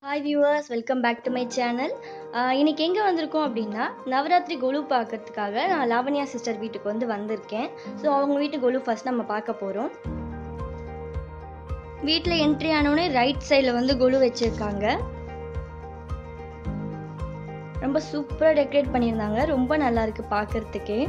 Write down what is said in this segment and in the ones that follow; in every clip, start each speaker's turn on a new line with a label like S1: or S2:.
S1: hi viewers welcome back to my channel இன்னைக்கு எங்கே வந்திருக்கோம் அப்படின்னா நவராத்திரி கொலு பார்க்கறதுக்காக நான் லாவண்யா சிஸ்டர் வீட்டுக்கு வந்து வந்திருக்கேன் ஸோ அவங்க வீட்டு கொலு ஃபர்ஸ்ட் நம்ம பார்க்க போகிறோம் வீட்டில் என்ட்ரி ஆனோடனே ரைட் சைடில் வந்து கொலு வச்சுருக்காங்க ரொம்ப சூப்பராக டெக்கரேட் பண்ணியிருந்தாங்க ரொம்ப நல்லா இருக்கு பார்க்கறதுக்கே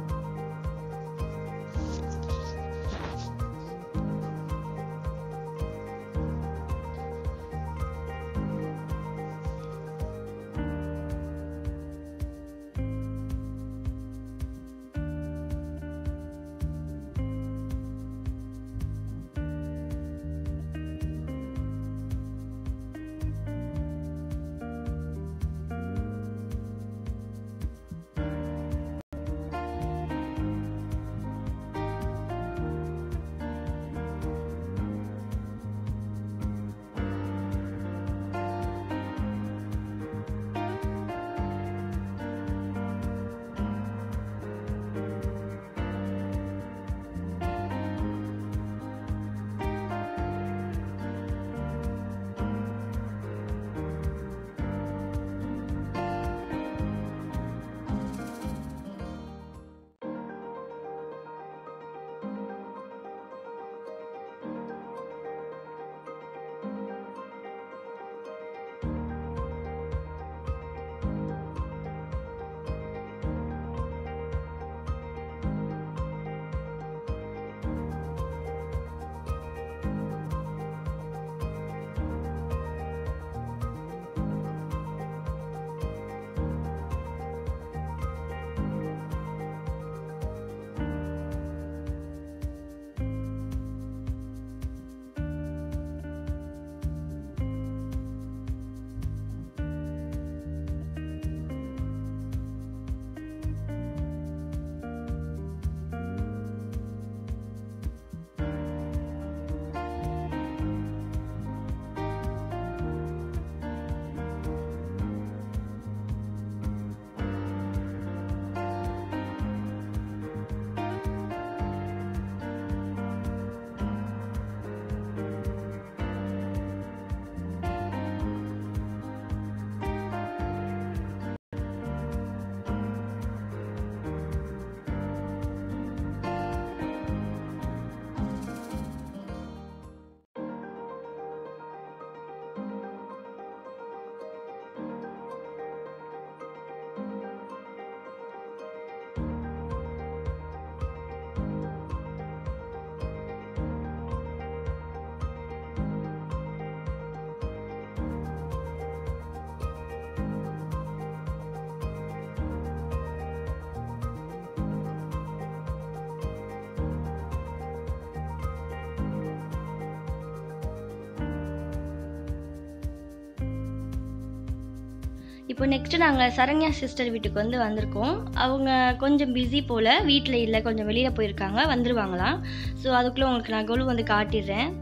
S1: இப்போ நெக்ஸ்ட் நாங்கள் சரண்யா சிஸ்டர் வீட்டுக்கு வந்து வந்திருக்கோம் அவங்க கொஞ்சம் பிஸி போல் வீட்டில் இல்லை கொஞ்சம் வெளியில் போயிருக்காங்க வந்துருவாங்களாம் ஸோ அதுக்குள்ளே உங்களுக்கு நான் கொலு வந்து காட்டிடுறேன்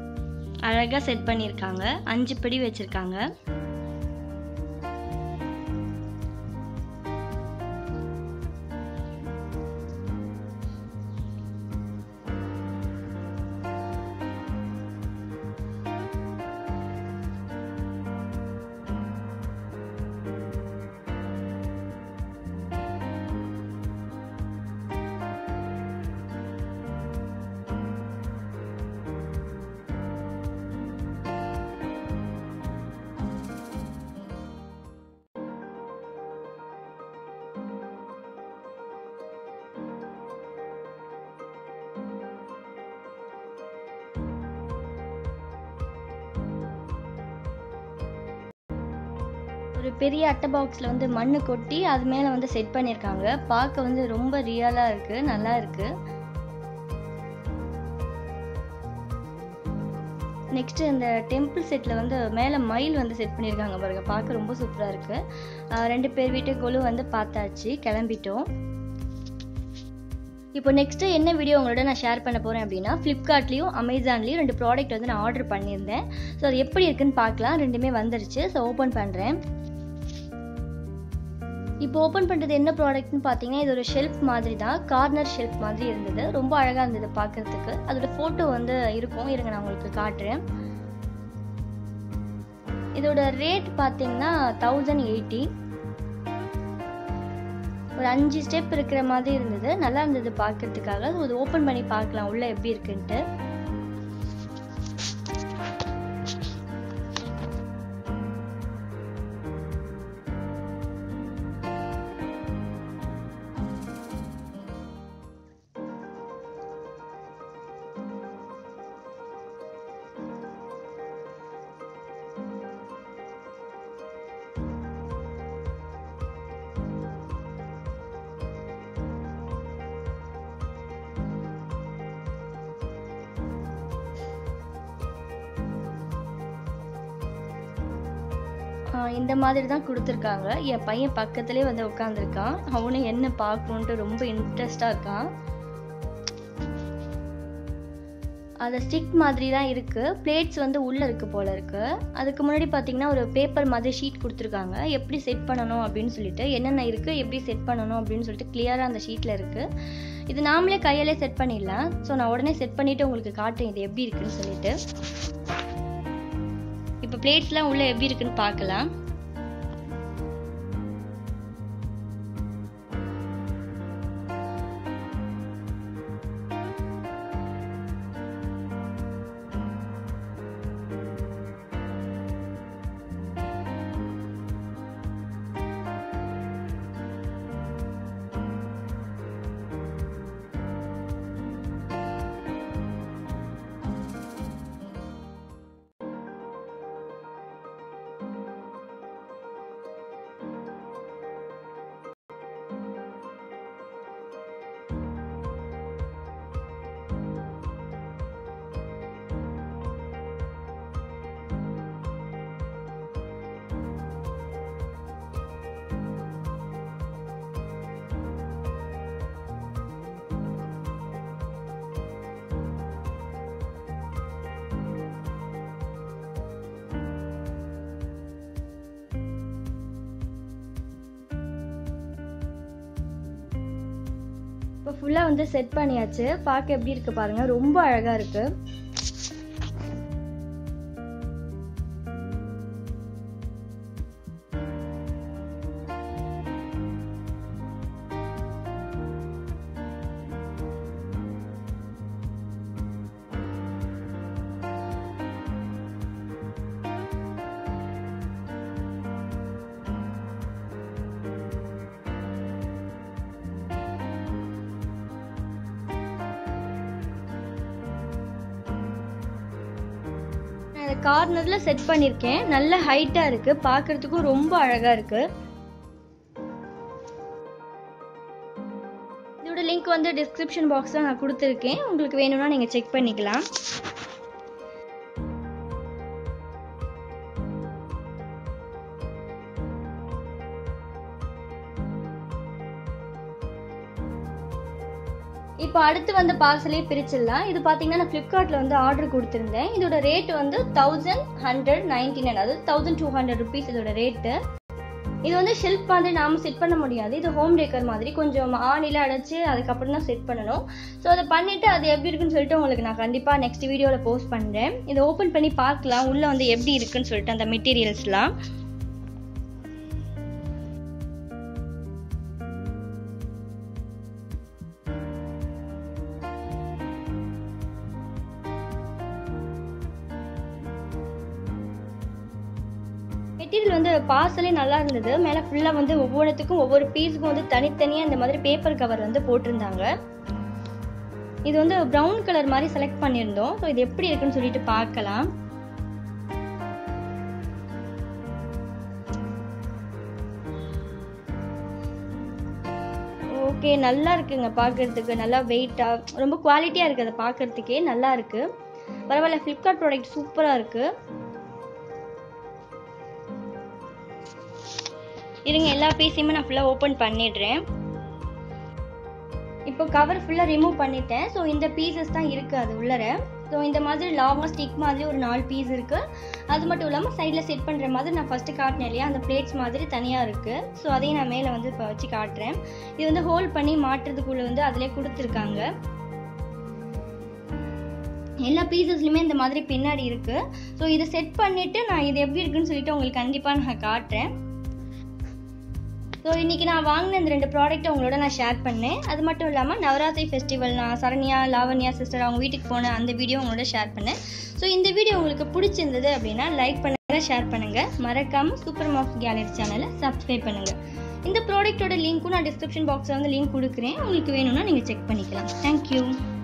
S1: அழகாக செட் பண்ணியிருக்காங்க அஞ்சு படி வச்சுருக்காங்க ஒரு பெரிய அட்டை பாக்ஸில் வந்து மண் கொட்டி அது மேலே வந்து செட் பண்ணியிருக்காங்க பார்க்க வந்து ரொம்ப ரியலாக இருக்குது நல்லா இருக்குது நெக்ஸ்ட் இந்த டெம்பிள் செட்டில் வந்து மேலே மயில் வந்து செட் பண்ணியிருக்காங்க பாருங்க பார்க்க ரொம்ப சூப்பராக இருக்குது ரெண்டு பேர் வீட்டு கொலு வந்து பார்த்தாச்சு கிளம்பிட்டோம் இப்போ நெக்ஸ்ட்டு என்ன வீடியோ உங்களோட நான் ஷேர் பண்ண போகிறேன் அப்படின்னா ஃப்ளிப்கார்ட்லேயும் அமேசான்லேயும் ரெண்டு ப்ராடக்ட் வந்து நான் ஆர்டர் பண்ணியிருந்தேன் ஸோ அது எப்படி இருக்குன்னு பார்க்கலாம் ரெண்டுமே வந்துருச்சு ஸோ ஓப்பன் பண்ணுறேன் இப்போ ஓப்பன் பண்ணுறது என்ன ப்ராடக்ட்னு பார்த்தீங்கன்னா இது ஒரு ஷெல்ஃப் மாதிரி தான் கார்னர் ஷெல்ஃப் மாதிரி இருந்தது ரொம்ப அழகாக இருந்தது பார்க்குறதுக்கு அதோட ஃபோட்டோ வந்து இருக்கும் இருங்க நான் உங்களுக்கு காட்டுறேன் இதோட ரேட் பார்த்தீங்கன்னா தௌசண்ட் எயிட்டி ஒரு அஞ்சு ஸ்டெப் இருக்கிற மாதிரி இருந்தது நல்லா இருந்தது பார்க்கறதுக்காக ஸோ இது ஓப்பன் பண்ணி பார்க்கலாம் உள்ள எப்படி இருக்குன்ட்டு ஆஹ் இந்த மாதிரி தான் கொடுத்துருக்காங்க என் பையன் பக்கத்துலேயே வந்து உட்காந்துருக்கான் அவனும் என்ன பார்க்கணுன்ட்டு ரொம்ப இன்ட்ரெஸ்டாக இருக்கான் அது ஸ்டிக் மாதிரி தான் இருக்குது பிளேட்ஸ் வந்து உள்ளே இருக்குது போல இருக்குது அதுக்கு முன்னாடி பார்த்தீங்கன்னா ஒரு பேப்பர் மாதிரி ஷீட் கொடுத்துருக்காங்க எப்படி செட் பண்ணணும் அப்படின்னு சொல்லிட்டு என்னென்ன இருக்குது எப்படி செட் பண்ணணும் அப்படின்னு சொல்லிட்டு கிளியராக அந்த ஷீட்டில் இருக்குது இது நாமளே கையாலே செட் பண்ணிடலாம் ஸோ நான் உடனே செட் பண்ணிவிட்டு உங்களுக்கு காட்டுறேன் இது எப்படி இருக்குன்னு சொல்லிட்டு இப்போ பிளேட்ஸ்லாம் உள்ளே எப்படி இருக்குன்னு பார்க்கலாம் இப்போ ஃபுல்லாக வந்து செட் பண்ணியாச்சு பார்க்க எப்படி இருக்கு பாருங்க ரொம்ப அழகா இருக்கு நான் இதை கார்னரில் செட் பண்ணியிருக்கேன் நல்ல ஹைட்டாக இருக்கு பார்க்கறதுக்கும் ரொம்ப அழகா இருக்கு இதோட லிங்க் வந்து டிஸ்கிரிப்ஷன் பாக்ஸில் நான் கொடுத்துருக்கேன் உங்களுக்கு வேணும்னா நீங்கள் செக் பண்ணிக்கலாம் இப்போ அடுத்து வந்த பார்சலே பிரிச்சிடலாம் இது பார்த்தீங்கன்னா நான் ஃப்ளிப்கார்ட்டில் வந்து ஆர்டர் கொடுத்துருந்தேன் இதோட ரேட் வந்து தௌசண்ட் ஹண்ட்ரட் நைன்டி நைன் அதாவது தௌசண்ட் டூ ஹண்ட்ரட் ருபீஸ் இதோட ரேட்டு இது வந்து ஷெல்ஃப் மாதிரி நாம செட் பண்ண முடியாது இது ஹோம் டேக்கர் மாதிரி கொஞ்சம் ஆணில அடைச்சு அதுக்கப்புறம் தான் செட் பண்ணணும் ஸோ அதை பண்ணிட்டு அது எப்படி இருக்குன்னு சொல்லிட்டு உங்களுக்கு நான் கண்டிப்பாக நெக்ஸ்ட் வீடியோவில் போஸ்ட் பண்ணுறேன் இதை ஓப்பன் பண்ணி பார்க்கலாம் உள்ளே வந்து எப்படி இருக்குன்னு சொல்லிட்டு அந்த மெட்டீரியல்ஸ்லாம் மெட்டீரியல் வந்து பார்சலே நல்லா இருந்தது மேலே ஃபுல்லாக வந்து ஒவ்வொன்றுத்துக்கும் ஒவ்வொரு பீஸுக்கும் வந்து தனித்தனியாக இந்த மாதிரி பேப்பர் கவர் வந்து போட்டிருந்தாங்க இது வந்து ப்ரௌன் கலர் மாதிரி செலக்ட் பண்ணியிருந்தோம் ஸோ இது எப்படி இருக்குன்னு சொல்லிட்டு பார்க்கலாம் ஓகே நல்லா இருக்குங்க பார்க்கறதுக்கு நல்லா வெயிட்டாக ரொம்ப குவாலிட்டியாக இருக்குது அதை பார்க்கறதுக்கே நல்லா இருக்கு பரவாயில்ல ஃப்ளிப்கார்ட் ப்ராடக்ட் சூப்பராக இருக்குது இருங்க எல்லா பீஸையுமே நான் ஃபுல்லாக ஓப்பன் பண்ணிடுறேன் இப்போ கவர் ஃபுல்லாக ரிமூவ் பண்ணிட்டேன் ஸோ இந்த பீசஸ் தான் இருக்குது அது உள்ளர ஸோ இந்த மாதிரி லாங்காக ஸ்டிக் மாதிரி ஒரு நாலு பீஸ் இருக்குது அது மட்டும் இல்லாமல் சைடில் செட் பண்ணுற மாதிரி நான் ஃபஸ்ட்டு காட்டினேன் இல்லையா அந்த பிளேட்ஸ் மாதிரி தனியாக இருக்குது ஸோ அதையும் நான் மேலே வந்து இப்போ வச்சு காட்டுறேன் இது வந்து ஹோல்ட் பண்ணி மாட்டுறதுக்குள்ளே வந்து அதிலே கொடுத்துருக்காங்க எல்லா பீசஸ்லையுமே இந்த மாதிரி பின்னாடி இருக்குது ஸோ இதை செட் பண்ணிவிட்டு நான் இது எப்படி இருக்குன்னு சொல்லிட்டு உங்களுக்கு கண்டிப்பாக நான் காட்டுறேன் ஸோ இன்றைக்கி நான் வாங்கின இந்த ரெண்டு ப்ராடக்ட்டை உங்களோட நான் ஷேர் பண்ணேன் அது மட்டும் இல்லாமல் நவராத்திரி ஃபெஸ்டிவல் நான் சரண்யா லாவண்யா சிஸ்டர் அவங்க வீட்டுக்கு போன அந்த வீடியோ உங்களோட ஷேர் பண்ணேன் ஸோ இந்த வீடியோ உங்களுக்கு பிடிச்சிருந்தது அப்படின்னா லைக் பண்ணுங்கள் ஷேர் பண்ணுங்கள் மறக்காமல் சூப்பர் மாப்ஸ் கேலரி சேனலை சப்ஸ்கிரைப் பண்ணுங்கள் இந்த ப்ராடக்ட்டோட லிங்க்கும் நான் டிஸ்கிரிப்ஷன் பாக்ஸில் வந்து லிங்க் கொடுக்குறேன் உங்களுக்கு வேணும்னா நீங்கள் செக் பண்ணிக்கலாம் தேங்க்யூ